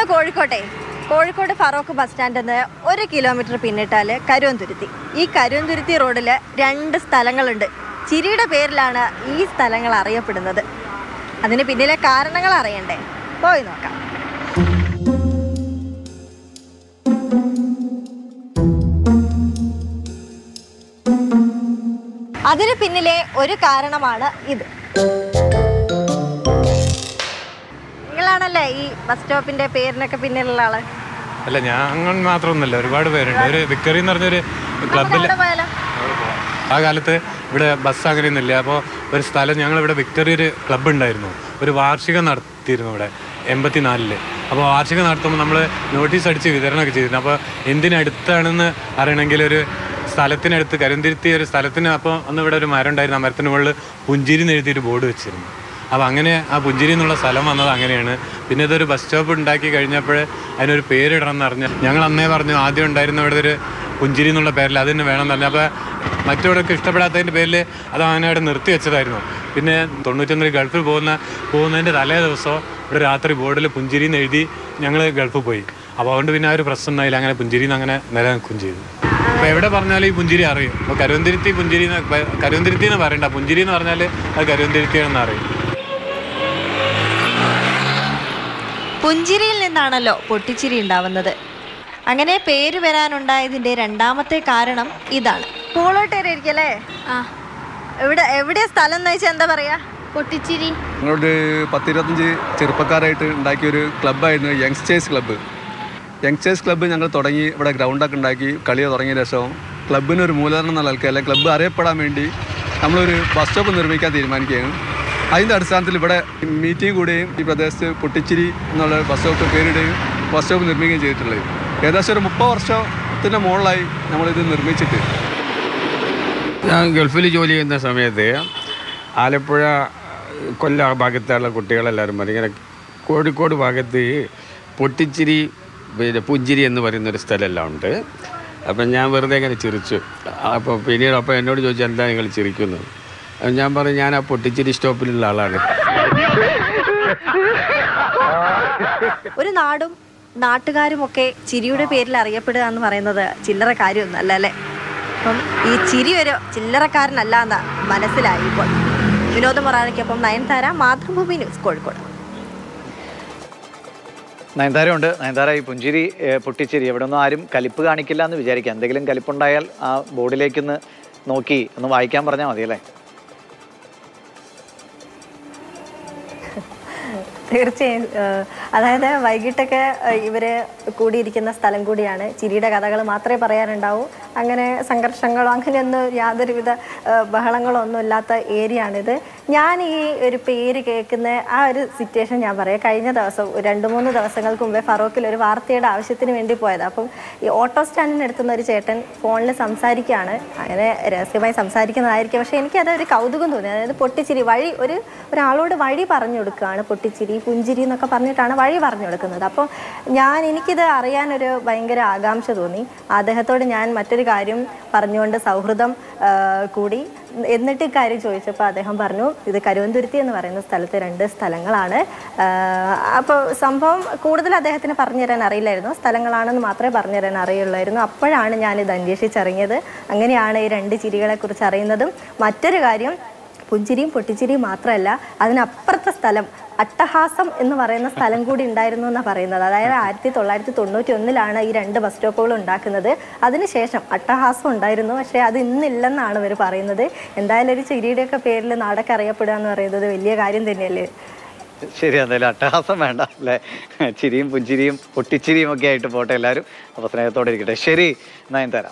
കോഴിക്കോട്ടെ കോഴിക്കോട് ഫറോക്ക് ബസ് സ്റ്റാൻഡിൽ നിന്ന് ഒരു കിലോമീറ്റർ പിന്നിട്ടാൽ കരുവന്തുരുത്തി ഈ കരുവന്തുരുത്തി റോഡിൽ രണ്ട് സ്ഥലങ്ങളുണ്ട് ചിരിയുടെ പേരിലാണ് ഈ സ്ഥലങ്ങൾ അറിയപ്പെടുന്നത് അതിന് പിന്നിലെ കാരണങ്ങൾ അറിയണ്ടേ പോയി നോക്കാം അതിന് പിന്നിലെ ഒരു കാരണമാണ് ഇത് നിങ്ങളാണല്ലേ ഈ ബസ് സ്റ്റോപ്പിന്റെ പേരിനൊക്കെ പിന്നിലുള്ള ആള് അല്ല ഞാൻ മാത്രമൊന്നുമല്ല ഒരുപാട് പേരുണ്ട് ഒരു വിക്ടറി എന്ന് പറഞ്ഞൊരു ക്ലബിൽ അവിടെ പോയാലോ ആ കാലത്ത് ഇവിടെ ബസ് അങ്ങനെയൊന്നുമില്ല അപ്പോൾ ഒരു സ്ഥലം ഞങ്ങൾ ഇവിടെ വിക്ടറി ഒരു ക്ലബ്ബ് ഉണ്ടായിരുന്നു ഒരു വാർഷികം നടത്തിയിരുന്നു ഇവിടെ എൺപത്തിനാലില് അപ്പോൾ വാർഷികം നടത്തുമ്പോൾ നമ്മൾ നോട്ടീസ് അടിച്ച് വിതരണമൊക്കെ ചെയ്തിരുന്നു അപ്പോൾ എന്തിനടുത്താണെന്ന് അറിയണമെങ്കിൽ ഒരു സ്ഥലത്തിനടുത്ത് കരുന്തിരുത്തി ഒരു സ്ഥലത്തിന് അപ്പോൾ അന്ന് ഇവിടെ ഒരു മരം ഉണ്ടായിരുന്നു ആ മരത്തിന് മുകളിൽ പുഞ്ചിരി എന്ന് എഴുതിയൊരു ബോർഡ് വെച്ചിരുന്നു അപ്പോൾ അങ്ങനെ ആ പുഞ്ചിരി എന്നുള്ള സ്ഥലം വന്നത് അങ്ങനെയാണ് പിന്നെ ഇതൊരു ബസ് സ്റ്റോപ്പ് ഉണ്ടാക്കി കഴിഞ്ഞപ്പോൾ അതിനൊരു പേരിടണം എന്ന് പറഞ്ഞ് ഞങ്ങൾ അന്നേ പറഞ്ഞു ആദ്യം ഉണ്ടായിരുന്ന ഇവിടെ ഒരു പുഞ്ചിരി എന്നുള്ള പേരിൽ അതിന് വേണം എന്ന് പറഞ്ഞു അപ്പോൾ മറ്റവരൊക്കെ ഇഷ്ടപ്പെടാത്തതിൻ്റെ പേരിൽ അത് അങ്ങനെ അവിടെ നിർത്തി വെച്ചതായിരുന്നു പിന്നെ തൊണ്ണൂറ്റൊന്നിൽ ഗൾഫിൽ പോകുന്ന പോകുന്നതിൻ്റെ തലേ ദിവസം ഇവിടെ രാത്രി ബോർഡിൽ പുഞ്ചിരി എന്ന് എഴുതി ഞങ്ങൾ ഗൾഫിൽ പോയി അപ്പോൾ അതുകൊണ്ട് പിന്നെ ആ ഒരു പ്രശ്നം ഉണ്ടായില്ല അങ്ങനെ പുഞ്ചിരി എന്ന് അങ്ങനെ നിലനിൽക്കുകയും ചെയ്തു അപ്പോൾ എവിടെ പറഞ്ഞാലും ഈ പുഞ്ചിരി അറിയും അപ്പോൾ കരുവന്തിരുത്തി പുഞ്ചിരി എന്ന് കരുവന്തിരുത്തി എന്ന് പറയണ്ട പുഞ്ചിരി എന്ന് പറഞ്ഞാൽ അത് കരുവന്തിരുത്തിയാണെന്ന് അറിയും പുഞ്ചിരിയിൽ നിന്നാണല്ലോ പൊട്ടിച്ചിരി ഉണ്ടാവുന്നത് അങ്ങനെ പേര് വരാനുണ്ടായതിന്റെ രണ്ടാമത്തെ കാരണം ഇതാണ് പൂളോട്ടേരിക്കല്ലേ ആ എവിടെ എവിടെയാ സ്ഥലം എന്ന് വെച്ചാൽ എന്താ പറയാ പൊട്ടിച്ചിരി ഞങ്ങളൊരു പത്തിരുപത്തഞ്ച് ചെറുപ്പക്കാരായിട്ട് ഉണ്ടാക്കിയ ഒരു ക്ലബ്ബായിരുന്നു യങ്സ്റ്റേഴ്സ് ക്ലബ്ബ് യങ്സ്റ്റേഴ്സ് ക്ലബ്ബ് ഞങ്ങൾ തുടങ്ങി ഇവിടെ ഗ്രൗണ്ടൊക്കെ ഉണ്ടാക്കി കളി തുടങ്ങിയ ശേഷം ക്ലബ്ബിന് ഒരു മൂലധനം എന്നുള്ള ആൾക്കാർ അല്ലെങ്കിൽ ക്ലബ്ബ് അറിയപ്പെടാൻ വേണ്ടി നമ്മളൊരു ബസ് സ്റ്റോപ്പ് നിർമ്മിക്കാൻ തീരുമാനിക്കുകയാണ് അതിൻ്റെ അടിസ്ഥാനത്തിൽ ഇവിടെ മീറ്റിംഗ് കൂടുകയും ഈ പ്രദേശത്ത് പൊട്ടിച്ചിരി എന്നുള്ള ബസ് സ്റ്റോപ്പ് പേരിടുകയും ബസ് സ്റ്റോപ്പ് നിർമ്മിക്കുകയും ചെയ്തിട്ടുള്ളത് ഏകദേശം ഒരു മുപ്പത് വർഷത്തിൻ്റെ മുകളിലായി നമ്മളിത് നിർമ്മിച്ചിട്ട് ഞാൻ ഗൾഫിൽ ജോലി ചെയ്യുന്ന സമയത്ത് ആലപ്പുഴ കൊല്ല ഭാഗത്തുള്ള കുട്ടികളെല്ലാവരും പറയും ഇങ്ങനെ കോഴിക്കോട് ഭാഗത്ത് പൊട്ടിച്ചിരി പിന്നെ പുഞ്ചിരി എന്ന് പറയുന്ന ഒരു സ്ഥലമെല്ലാം ഉണ്ട് അപ്പം ഞാൻ വെറുതെ ഇങ്ങനെ ചിരിച്ചു അപ്പോൾ പിന്നീട് അപ്പോൾ എന്നോട് ചോദിച്ചു എന്താ നിങ്ങൾ ചിരിക്കുന്നത് അപ്പം ഞാൻ പറഞ്ഞു ഞാൻ ആ പൊട്ടിച്ചിരി സ്റ്റോപ്പിലുള്ള ആളാണ് ഒരു നാടും നാട്ടുകാരുമൊക്കെ ചിരിയുടെ പേരിൽ അറിയപ്പെടുക എന്ന് പറയുന്നത് ചില്ലറ കാര്യമൊന്നുമല്ല അല്ലേ അപ്പം ഈ ചിരി ഒരു ചില്ലറക്കാരനല്ല എന്ന് മനസ്സിലായി ഇപ്പോൾ വിനോദ മൊറാനയ്ക്കൊപ്പം നയൻതാര മാതൃഭൂമി ന്യൂസ് കോഴിക്കോട് നയൻതാരമുണ്ട് നയൻതാര ഈ പുഞ്ചിരി ഏ, പൊട്ടിച്ചിരി എവിടെ ഒന്നും ആരും കലിപ്പ് കാണിക്കില്ല എന്ന് വിചാരിക്കാം എന്തെങ്കിലും കലിപ്പുണ്ടായാൽ ആ ബോർഡിലേക്കൊന്ന് നോക്കി ഒന്ന് വായിക്കാൻ പറഞ്ഞാൽ മതി അല്ലേ തീർച്ചയായും ഏഹ് അതായത് വൈകിട്ടൊക്കെ ഏഹ് ഇവര് കൂടിയിരിക്കുന്ന സ്ഥലം കൂടിയാണ് ചിരിയുടെ കഥകൾ മാത്രമേ പറയാനുണ്ടാവൂ അങ്ങനെ സംഘർഷങ്ങളോ അങ്ങനെയൊന്നും യാതൊരുവിധ ഏഹ് ബഹളങ്ങളോ ഒന്നും ഇല്ലാത്ത ഏരിയ ആണിത് ഞാൻ ഈ ഒരു പേര് കേൾക്കുന്ന ആ ഒരു സിറ്റുവേഷൻ ഞാൻ പറയാം കഴിഞ്ഞ ദിവസം ഒരു രണ്ട് മൂന്ന് ദിവസങ്ങൾക്ക് മുമ്പേ ഫറോക്കിൽ ഒരു വാർത്തയുടെ ആവശ്യത്തിന് വേണ്ടി പോയത് അപ്പം ഈ ഓട്ടോ സ്റ്റാൻഡിന് എടുത്തുന്ന ഒരു ചേട്ടൻ ഫോണിൽ സംസാരിക്കുകയാണ് അങ്ങനെ രഹസ്യമായി സംസാരിക്കുന്നതായിരിക്കും പക്ഷേ എനിക്കത് ഒരു കൗതുകം തോന്നി അതായത് പൊട്ടിച്ചിരി വഴി ഒരു ഒരാളോട് വഴി പറഞ്ഞു കൊടുക്കുകയാണ് പൊട്ടിച്ചിരി പുഞ്ചിരി എന്നൊക്കെ പറഞ്ഞിട്ടാണ് വഴി പറഞ്ഞു കൊടുക്കുന്നത് അപ്പോൾ ഞാൻ എനിക്കിത് അറിയാനൊരു ഭയങ്കര ആകാംക്ഷ തോന്നി അദ്ദേഹത്തോട് ഞാൻ മറ്റൊരു കാര്യം പറഞ്ഞുകൊണ്ട് സൗഹൃദം ആ, കൂടി എന്നിട്ട് ഇക്കാര്യം ചോദിച്ചപ്പോൾ അദ്ദേഹം പറഞ്ഞു ഇത് കരുവന്തുരുത്തി എന്ന് പറയുന്ന സ്ഥലത്ത് രണ്ട് സ്ഥലങ്ങളാണ് അപ്പോൾ സംഭവം കൂടുതൽ അദ്ദേഹത്തിന് പറഞ്ഞു തരാൻ അറിയില്ലായിരുന്നു സ്ഥലങ്ങളാണെന്ന് മാത്രമേ പറഞ്ഞു തരാൻ അറിയുള്ളായിരുന്നു അപ്പോഴാണ് ഞാനിത് അന്വേഷിച്ചറിഞ്ഞത് അങ്ങനെയാണ് ഈ രണ്ട് ചിരികളെ കുറിച്ച് അറിയുന്നതും മറ്റൊരു കാര്യം പുഞ്ചിരിയും പൊട്ടിച്ചിരിയും മാത്രമല്ല അതിനപ്പുറത്തെ സ്ഥലം അട്ടഹാസം എന്ന് പറയുന്ന സ്ഥലം കൂടി ഉണ്ടായിരുന്നു എന്നാണ് പറയുന്നത് അതായത് ആയിരത്തി തൊള്ളായിരത്തി തൊണ്ണൂറ്റി ഒന്നിലാണ് ഈ രണ്ട് ബസ് സ്റ്റോപ്പുകൾ ഉണ്ടാക്കുന്നത് അതിനുശേഷം അട്ടഹാസം ഉണ്ടായിരുന്നു പക്ഷേ അത് ഇന്നില്ലെന്നാണ് ഇവർ പറയുന്നത് എന്തായാലും ഒരു ചിരിയുടെയൊക്കെ പേരിൽ നാടൊക്കെ അറിയപ്പെടുക എന്ന് പറയുന്നത് വലിയ കാര്യം തന്നെയല്ലേ ശരി എന്തായാലും അട്ടഹാസം വേണ്ട അല്ലേ ചിരിയും പുഞ്ചിരിയും പൊട്ടിച്ചിരിയും ഒക്കെ ആയിട്ട് പോട്ടെ എല്ലാവരും അപ്പോൾ സ്നേഹത്തോടെ ഇരിക്കട്ടെ ശരി നയൻതാര